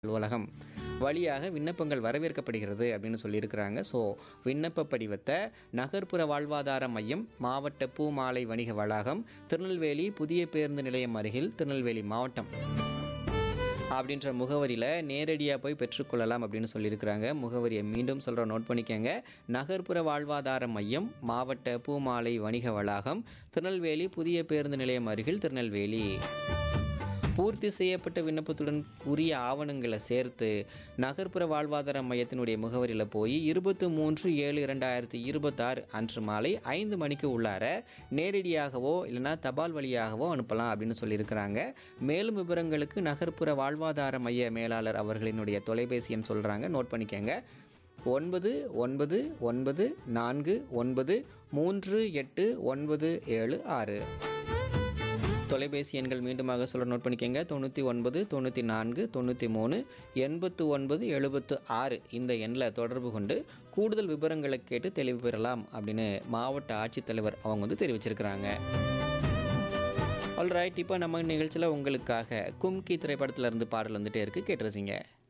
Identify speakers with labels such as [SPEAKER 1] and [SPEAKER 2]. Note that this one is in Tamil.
[SPEAKER 1] அலுவலகம் வழியாக விண்ணப்பங்கள் வரவேற்கப்படுகிறது அப்படின்னு சொல்லியிருக்கிறாங்க ஸோ விண்ணப்ப படிவத்தை நகர்ப்புற வாழ்வாதார மையம் மாவட்ட பூ மாலை வணிக வளாகம் திருநெல்வேலி புதிய பேருந்து நிலையம் அருகில் திருநெல்வேலி மாவட்டம் அப்படின்ற முகவரியில் நேரடியாக போய் பெற்றுக்கொள்ளலாம் அப்படின்னு சொல்லியிருக்கிறாங்க முகவரியை மீண்டும் சொல்கிற நோட் பண்ணிக்கோங்க நகர்ப்புற வாழ்வாதார மையம் மாவட்ட பூமாலை வணிக வளாகம் திருநெல்வேலி புதிய பேருந்து நிலையம் அருகில் திருநெல்வேலி பூர்த்தி செய்யப்பட்ட விண்ணப்பத்துடன் உரிய ஆவணங்களை சேர்த்து நகர்ப்புற வாழ்வாதார மையத்தினுடைய முகவரியில் போய் இருபத்தி மூன்று ஏழு இரண்டாயிரத்தி இருபத்தாறு அன்று மாலை ஐந்து மணிக்கு உள்ளார நேரடியாகவோ இல்லைனா தபால் வழியாகவோ அனுப்பலாம் அப்படின்னு சொல்லியிருக்கிறாங்க மேலும் விவரங்களுக்கு நகர்ப்புற வாழ்வாதார மைய மேலாளர் அவர்களினுடைய தொலைபேசி எண் சொல்கிறாங்க நோட் பண்ணிக்கோங்க ஒன்பது ஒன்பது ஒன்பது நான்கு ஒன்பது மூன்று எட்டு ஒன்பது ஏழு ஆறு தொலைபேசி எண்கள் மீண்டுமாக சொல்ல நோட் பண்ணிக்கோங்க தொண்ணூற்றி ஒன்பது தொண்ணூற்றி நான்கு தொண்ணூற்றி மூணு எண்பத்து ஒன்பது எழுபத்து ஆறு இந்த எண்ணில் தொடர்பு கொண்டு கூடுதல் விவரங்களை கேட்டு தெளிவு பெறலாம் அப்படின்னு மாவட்ட ஆட்சித்தலைவர் அவங்க வந்து தெரிவிச்சிருக்கிறாங்க ஆல்ரைட் இப்போ நம்ம நிகழ்ச்சியில் உங்களுக்காக கும்கி திரைப்படத்துல இருந்து பாடல் வந்துட்டே இருக்கு கேட்டுருச்சிங்க